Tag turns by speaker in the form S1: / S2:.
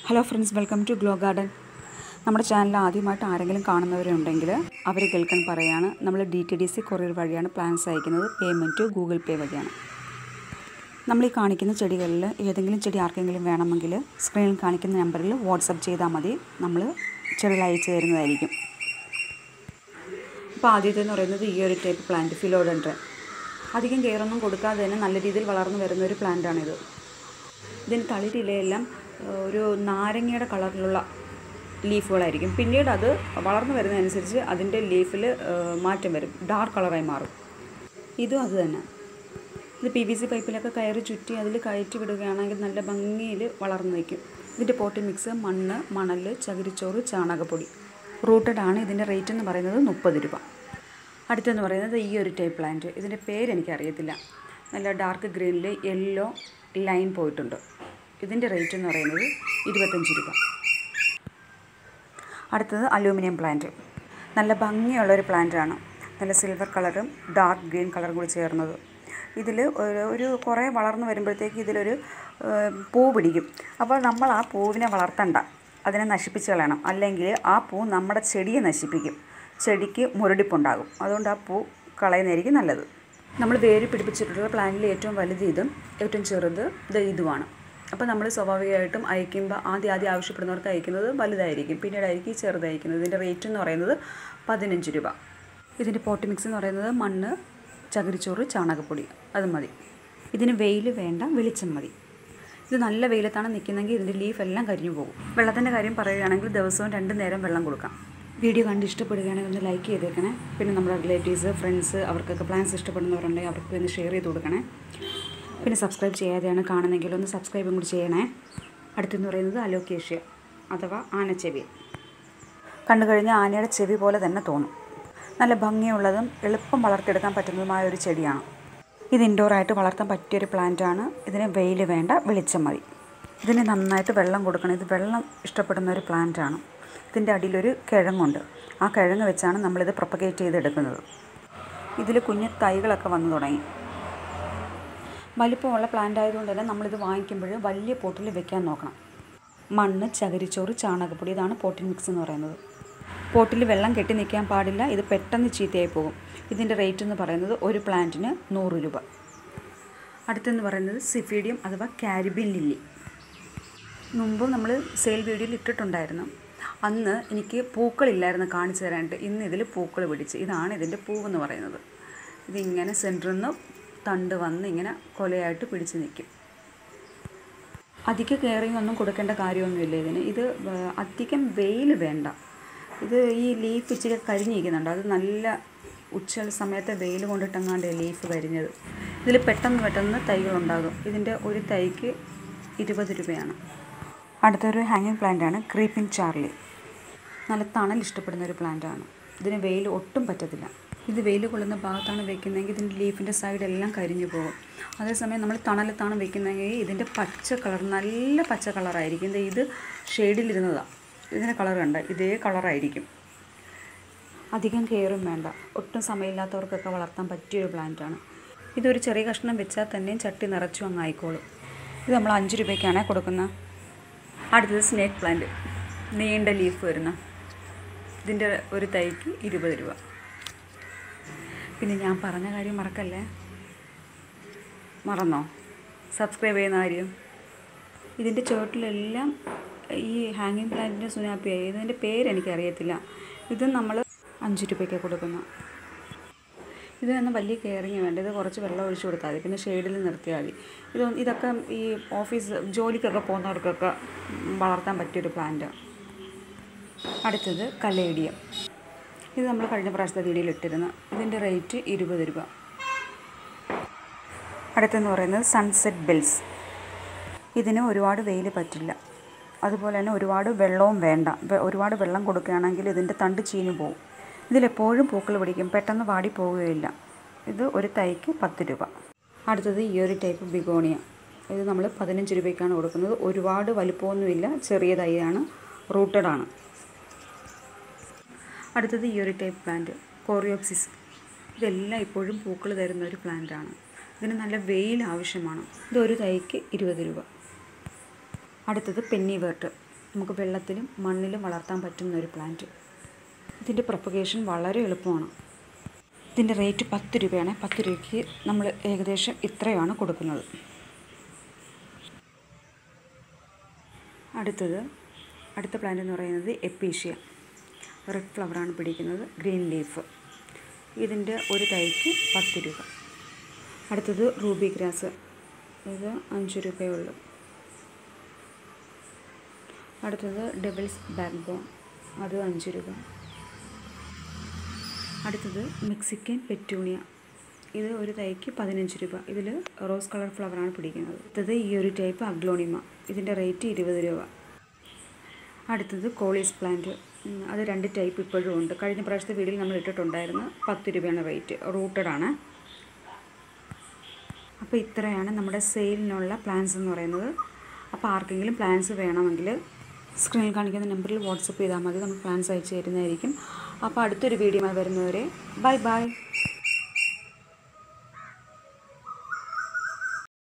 S1: hello friends welcome to glow garden നമ്മുടെ channel ആദ്യമായിട്ട് ആരെങ്കിലും കാണുന്നവരുണ്ടെങ്കിൽ അവർ കേൾക്കാൻ പറയാണ് നമ്മൾ D T D C courier വഴിയാണ് പ്ലാൻസ് അയക്കുന്നത് പേയ്മെൻറ്റ് ഗൂഗിൾ പേ വഴിയാണ് നമ്മൾ ഈ കാണിക്കുന്ന ചെടികളിൽ ഏതെങ്കിലും ചെടി ആർക്കെങ്കിലും വേണമെങ്കിൽ സ്ക്രീനിൽ കാണിക്കുന്ന നമ്പറിൽ വാട്സപ്പ് ചെയ്താൽ മതി നമ്മൾ ചെടികൾ അയച്ചു തരുന്നതായിരിക്കും അപ്പോൾ ആദ്യത്തെ എന്ന് പറയുന്നത് ഈ ഒരു ടൈപ്പ് പ്ലാന്റ് ഫിലോഡൻഡ്രൻ അധികം കെയറൊന്നും കൊടുക്കാതെ തന്നെ നല്ല രീതിയിൽ വളർന്നു വരുന്ന ഒരു പ്ലാന്റാണിത് ഇതിന് തളിരിലയെല്ലാം ഏഹ്, ഒരു നാരങ്ങയുടെ കളറിലുള്ള ലീഫുകളായിരിക്കും പിന്നീട് അത് വളർന്നു വരുന്നതനുസരിച്ച് അതിൻ്റെ ലീഫിൽ മാറ്റം വരും ഡാർക്ക് കളറായി മാറും ഇതും അത് തന്നെ ഇത് പി വി സി പൈപ്പിലൊക്കെ കയറി ചുറ്റി അതിൽ കയറ്റി വിടുകയാണെങ്കിൽ നല്ല ഭംഗിയിൽ വളർന്നു വയ്ക്കും ഇതിൻ്റെ പോട്ടി മിക്സ് മണ്ണ് മണൽ ചകിരിച്ചോറ് ചാണകപ്പൊടി റൂട്ടഡ് ആണ് ഇതിൻ്റെ റേറ്റ് എന്ന് പറയുന്നത് മുപ്പത് രൂപ അടുത്തെന്ന് പറയുന്നത് ഈ ഒരു ടൈപ്പ് പ്ലാന്റ് ഇതിൻ്റെ പേര് എനിക്കറിയത്തില്ല നല്ല ഡാർക്ക് ഗ്രീനിൽ യെല്ലോ ലൈൻ പോയിട്ടുണ്ട് ഇതിൻ്റെ റേറ്റ് എന്ന് പറയുന്നത് ഇരുപത്തഞ്ച് രൂപ അടുത്തത് അലൂമിനിയം പ്ലാന്റ് നല്ല ഭംഗിയുള്ള ഒരു പ്ലാന്റാണ് നല്ല സിൽവർ കളറും ഡാർക്ക് ഗ്രീൻ കളറും കൂടി ചേർന്നത് ഇതിൽ ഒരു ഒരു കുറേ വളർന്നു വരുമ്പോഴത്തേക്ക് ഇതിലൊരു ഏഹ്, പൂ പിടിക്കും അപ്പോൾ നമ്മൾ ആ പൂവിനെ വളർത്തണ്ട അതിനെ നശിപ്പിച്ച് കളയണം അല്ലെങ്കിൽ ആ പൂ നമ്മുടെ ചെടിയെ നശിപ്പിക്കും ചെടിക്ക് മുരടിപ്പുണ്ടാകും അതുകൊണ്ട് ആ പൂ കളയുന്നതായിരിക്കും നല്ലത് നമ്മൾ വേര് പിടിപ്പിച്ചിട്ടുള്ള പ്ലാന്റിൽ ഏറ്റവും വലുത് ഇതും ഏറ്റവും ചെറുത് ഇത് ഇതുമാണ് അപ്പോൾ നമ്മൾ സ്വാഭാവികമായിട്ടും അയക്കുമ്പോൾ ആദ്യം ആദ്യം ആവശ്യപ്പെടുന്നവർക്ക് അയക്കുന്നത് വലുതായിരിക്കും പിന്നീടായിരിക്കും ഈ ചെറുതായിരിക്കുന്നത് ഇതിൻ്റെ റേറ്റ് എന്ന് പറയുന്നത് പതിനഞ്ച് രൂപ ഇതിൻ്റെ പോട്ട് മിക്സ് എന്ന് പറയുന്നത് മണ്ണ് ചകിരിച്ചോറ് ചാണകപ്പൊടി അത് മതി ഇതിന് വെയിൽ വേണ്ട വെളിച്ചം മതി ഇത് നല്ല വെയിലത്താണ് നിൽക്കുന്നതെങ്കിൽ ഇതിൻ്റെ ലീഫ് എല്ലാം കരിഞ്ഞു പോകും വെള്ളത്തിൻ്റെ കാര്യം പറയുകയാണെങ്കിൽ ദിവസവും രണ്ട് നേരം വെള്ളം കൊടുക്കാം വീഡിയോ കണ്ട് ഇഷ്ടപ്പെടുകയാണെങ്കിൽ ഒന്ന് ലൈക്ക് ചെയ്തേക്കണേ പിന്നെ നമ്മുടെ റിലേറ്റീവ്സ് ഫ്രണ്ട്സ് അവർക്കൊക്കെ പ്ലാൻസ് ഇഷ്ടപ്പെടുന്നവരുണ്ടെങ്കിൽ അവർക്ക് ഒന്ന് ഷെയർ ചെയ്ത് കൊടുക്കണേ പിന്നെ സബ്സ്ക്രൈബ് ചെയ്യാതെയാണ് കാണുന്നതെങ്കിൽ ഒന്ന് സബ്സ്ക്രൈബും കൂടി ചെയ്യണേ അടുത്തെന്ന് പറയുന്നത് അലോക്കേഷ്യ അഥവാ ആനച്ചെവി കണ്ടു കഴിഞ്ഞാൽ ആനയുടെ ചെവി പോലെ തന്നെ തോന്നും നല്ല ഭംഗിയുള്ളതും എളുപ്പം വളർത്തിയെടുക്കാൻ പറ്റുന്നതുമായ ഒരു ചെടിയാണ് ഇത് ഇൻഡോറായിട്ട് വളർത്താൻ പറ്റിയൊരു പ്ലാന്റാണ് ഇതിന് വെയിൽ വേണ്ട വെളിച്ചം മതി ഇതിന് നന്നായിട്ട് വെള്ളം കൊടുക്കണം ഇത് വെള്ളം ഇഷ്ടപ്പെടുന്ന ഒരു പ്ലാന്റാണ് ഇതിൻ്റെ അടിയിലൊരു കിഴങ്ങുണ്ട് ആ കിഴങ്ങ് വെച്ചാണ് നമ്മളിത് പ്രൊപ്പഗേറ്റ് ചെയ്തെടുക്കുന്നത് ഇതിൽ കുഞ്ഞു തൈകളൊക്കെ വന്നു തുടങ്ങി വലിപ്പമുള്ള പ്ലാന്റ് ആയതുകൊണ്ട് തന്നെ നമ്മളിത് വാങ്ങിക്കുമ്പോൾ വലിയ പോട്ടിൽ വെക്കാൻ നോക്കണം മണ്ണ് ചകിരിച്ചോറ് ചാണകപ്പൊടി ഇതാണ് പോട്ടിൻ മിക്സ് എന്ന് പറയുന്നത് പോട്ടിൽ വെള്ളം കെട്ടി നിൽക്കാൻ പാടില്ല ഇത് പെട്ടെന്ന് ചീത്തയായി പോകും ഇതിൻ്റെ റേറ്റ് എന്ന് പറയുന്നത് ഒരു പ്ലാന്റിന് നൂറ് രൂപ അടുത്തെന്ന് പറയുന്നത് സിഫീഡിയം അഥവാ കാരിബിൻ ലില്ലി മുമ്പ് നമ്മൾ സെയിൽ വീഡിയോയിൽ ഇട്ടിട്ടുണ്ടായിരുന്നു അന്ന് എനിക്ക് പൂക്കളില്ലായിരുന്നു കാണിച്ചു തരാനായിട്ട് ഇന്ന് ഇതിൽ പൂക്കൾ പിടിച്ച് ഇതാണ് ഇതിൻ്റെ പൂവെന്ന് പറയുന്നത് ഇതിങ്ങനെ സെൻറ്ററിൽ നിന്ന് തണ്ട് വന്ന് ഇങ്ങനെ കൊലയായിട്ട് പിടിച്ച് നിൽക്കും അധിക കെയറിങ് ഒന്നും കൊടുക്കേണ്ട കാര്യമൊന്നുമില്ല ഇതിന് ഇത് വേ- അധികം വെയിൽ വേണ്ട ഇത് ഈ ലീഫ് ഇച്ചിരി കരിഞ്ഞിരിക്കുന്നുണ്ട് അത് നല്ല ഉച്ച സമയത്ത് വെയിൽ കൊണ്ടിട്ടെങ്ങാണ്ട് ലീഫ് കരിഞ്ഞത് ഇതിൽ പെട്ടെന്ന് പെട്ടെന്ന് തൈകളുണ്ടാകും ഇതിൻ്റെ ഒരു തൈക്ക് ഇരുപത് രൂപയാണ് അടുത്തൊരു ഹാങ്ങിങ് പ്ലാന്റാണ് ക്രീപ്പിംഗ് ചാർലി നല്ല തണൽ ഇഷ്ടപ്പെടുന്ന ഒരു പ്ലാന്റാണ് ഇതിന് വെയിൽ ഒട്ടും പറ്റത്തില്ല ഇത് വെയിൽ കൊള്ളുന്ന ഭാഗത്താണ് വെക്കുന്നതെങ്കിൽ ഇതിൻ്റെ ലീഫിൻ്റെ സൈഡെല്ലാം കരിഞ്ഞു പോകും അതേസമയം നമ്മൾ തണലത്താണ് വെക്കുന്നതെങ്കിൽ ഇതിൻ്റെ പച്ച കളർ നല്ല പച്ച കളറായിരിക്കും ഇത് ഇത് ഷെയ്ഡിലിരുന്നതാണ് ഇതിൻ്റെ കളർ കണ്ട ഇതേ കളറായിരിക്കും അധികം കെയറും വേണ്ട ഒട്ടും സമയമില്ലാത്തവർക്കൊക്കെ വളർത്താൻ പറ്റിയൊരു പ്ലാന്റാണ് ഇതൊരു ചെറിയ കഷ്ണം വെച്ചാൽ തന്നെയും ചട്ടി നിറച്ചു അങ്ങ് ആയിക്കോളും ഇത് നമ്മൾ അഞ്ച് രൂപയ്ക്കാണ് കൊടുക്കുന്നത് അടുത്തത് സ്നേക്ക് പ്ലാന്റ് നീണ്ട ലീഫ് വരുന്ന ഇതിൻ്റെ ഒരു തൈക്ക് ഇരുപത് രൂപ പിന്നെ ഞാൻ പറഞ്ഞ കാര്യം മറക്കല്ലേ മറന്നോ സബ്സ്ക്രൈബ് ചെയ്യുന്ന കാര്യം ഇതിൻ്റെ ചുവട്ടിലെല്ലാം ഈ ഹാങ്ങിങ് പ്ലാന്റിൻ്റെ സുനാപ്പിയായി ഇതിൻ്റെ പേര് എനിക്കറിയത്തില്ല ഇത് നമ്മൾ അഞ്ച് രൂപയ്ക്ക് കൊടുക്കുന്ന ഇതിനൊന്നും വലിയ കെയറിങ് വേണ്ട ഇത് കുറച്ച് വെള്ളം ഒഴിച്ചു കൊടുത്താൽ മതി പിന്നെ ഷെയ്ഡിൽ നിർത്തിയാൽ മതി ഇത് ഇതൊക്കെ ഈ ഓഫീസ് ജോലിക്കൊക്കെ പോകുന്നവർക്കൊക്കെ വളർത്താൻ പറ്റിയൊരു പ്ലാന്റാണ് അടുത്തത് കലേഡിയം ഇത് നമ്മൾ കഴിഞ്ഞ പ്രാവശ്യത്തെ വീഡിയോയിൽ ഇട്ടിരുന്ന ഇതിൻ്റെ റേറ്റ് ഇരുപത് രൂപ അടുത്തെന്ന് പറയുന്നത് സൺസെറ്റ് ബെൽസ് ഇതിന് ഒരുപാട് വെയിൽ പറ്റില്ല അതുപോലെ തന്നെ ഒരുപാട് വെള്ളവും വേണ്ട വെ- ഒരുപാട് വെള്ളം കൊടുക്കുകയാണെങ്കിൽ ഇതിൻ്റെ തണ്ട് ചീഞ്ഞു പോകും ഇതിലെപ്പോഴും പൂക്കൾ പിടിക്കും പെട്ടെന്ന് വാടി പോവുകയില്ല ഇത് ഒരു തൈക്ക് പത്ത് രൂപ അടുത്തത് ഈ ഒരു ടൈപ്പ് ബിഗോണിയ ഇത് നമ്മൾ പതിനഞ്ച് രൂപയ്ക്കാണ് കൊടുക്കുന്നത് ഒരുപാട് വലിപ്പമൊന്നുമില്ല ചെറിയ തൈയാണ് റൂട്ടഡ് ആണ് അടുത്തത് ഈ ഒരു ടൈപ്പ് പ്ലാന്റ് കോറിയോപ്സിസ് ഇതെല്ലാം ഇപ്പോഴും പൂക്കൾ തരുന്ന ഒരു പ്ലാന്റാണ് ഇതിന് നല്ല വെയിൽ ആവശ്യമാണ് ഇത് ഒരു തൈക്ക് ഇരുപത് രൂപ അടുത്തത് പെന്നി വേർട്ട് നമുക്ക് വെള്ളത്തിലും മണ്ണിലും വളർത്താൻ പറ്റുന്ന ഒരു പ്ലാന്റ് ഇതിൻ്റെ പ്രൊപ്പഗേഷൻ വളരെ എളുപ്പമാണ് ഇതിൻ്റെ റേറ്റ് പത്ത് രൂപയാണ് പത്ത് രൂപയ്ക്ക് നമ്മൾ ഏകദേശം ഇത്രയാണ് കൊടുക്കുന്നത് അടുത്തത് അടുത്ത പ്ലാന്റ് എന്ന് പറയുന്നത് എപ്പീഷ്യ റെഡ് ഫ്ലവറാണ് പിടിക്കുന്നത് ഗ്രീൻ ലീഫ് ഇതിൻ്റെ ഒരു തൈക്ക് പത്ത് രൂപ അടുത്തത് റൂബി ഗ്രാസ് ഇത് അഞ്ച് രൂപയേ ഉള്ളൂ അടുത്തത് ഡബിൾസ് ബാക്ക് ബോൺ അത് അഞ്ച് രൂപ അടുത്തത് മെക്സിക്കൻ പെറ്റൂണിയ ഇത് ഒരു തൈക്ക് പതിനഞ്ച് രൂപ ഇതിൽ റോസ് കളർ ഫ്ലവറാണ് പിടിക്കുന്നത് അടുത്തത് ഈ ഒരു ടൈപ്പ് അഗ്ലോണിമ ഇതിൻ്റെ റേറ്റ് ഇരുപത് രൂപ അടുത്തത് കോളീസ് പ്ലാന്റ് ഉം, അത് രണ്ട് ടൈപ്പ് ഇപ്പോഴും ഉണ്ട് കഴിഞ്ഞ പ്രാവശ്യത്തെ വീഡിയോയിൽ നമ്മൾ ഇട്ടിട്ടുണ്ടായിരുന്നു പത്ത് രൂപയാണ് റേറ്റ് റൂട്ടഡ് ആണ് അപ്പോൾ ഇത്രയാണ് നമ്മുടെ സെയിലിനുള്ള പ്ലാൻസ് എന്ന് പറയുന്നത് അപ്പോൾ ആർക്കെങ്കിലും പ്ലാൻസ് വേണമെങ്കിൽ സ്ക്രീനിൽ കാണിക്കുന്ന നമ്പറിൽ വാട്സപ്പ് ചെയ്താൽ മതി നമ്മൾ പ്ലാൻസ് അയച്ചു തരുന്നതായിരിക്കും അപ്പോൾ അടുത്തൊരു വീഡിയോ വരുന്നവരെ ബൈ ബൈ